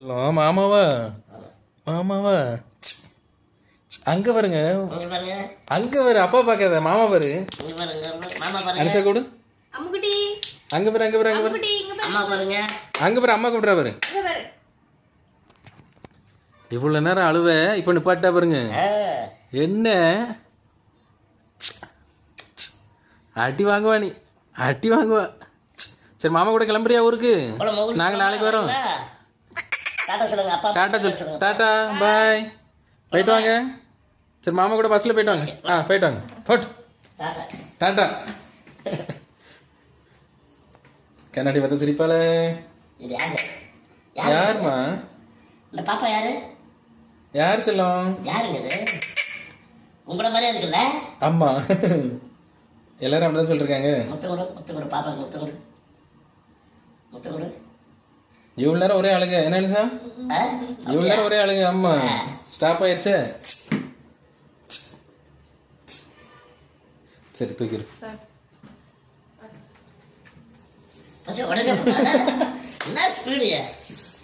Hello மாமாவா மாமாவா ச், ச், அங்க பாருங்க இங்க பாருங்க அங்க பாரு அப்பா பார்க்காத மாமா பாரு இங்க பாருங்க மாமா பாருங்க அனுஷா கூடு அம்முக்குட்டி அங்க பாரு அங்க பாரு அங்க பாரு அம்முக்குட்டி இங்க பாரு அம்மா பாருங்க அங்க பாரு அம்மா கூப்பிட்றா பாரு இங்க பாரு இவ்வளவு நேரம் அழுவ இப்ப நிப்பாட்டா பாருங்க ஆ, என்ன ச், ச், அடி வாங்குவா நீ அடி வாங்குவா ச், சரி மாமா கூட கிளம்புறியா ஊருக்கு போலாம், ஊருக்கு நாங்க நாளைக்கு வரோம் போறீங்களா? டாட்டா சொல்லுங்க அப்பா டாட்டா சொல் டாட்டா பாய் போயிட்டு வாங்க சரி மாமா கூட பஸ்ல போயிட்டு வாங்க ஆ போயிட்டு வாங்க போட்டு டாட்டா டாட்டா கண்ணாடி பார்த்து சிரிப்பாளே இது யாரு யாரு யாருமா இந்த பாப்பா யாரு யார் செல்லம் யாருங்க இது உங்கள மாதிரியே இருக்குல்ல ஆமா எல்லாரும் அப்படிதான் சொல்லிருக்காங்க முத்தம் கொடு முத்தம் கொடு பாப்பா முத்தம் கொடு முத்தம் கொடு இவ்வளவு நேரம் ஒரே அழுங்க என்ன நிமிஷம் ஆ? இவ்வளவு நேரம் ஒரே அழுங்க ஆமா ஸ்டாப் ஆயிடுச்சே சரி தூக்கிடு கொஞ்சம் உடனே போடு. என்ன ஸ்பீடு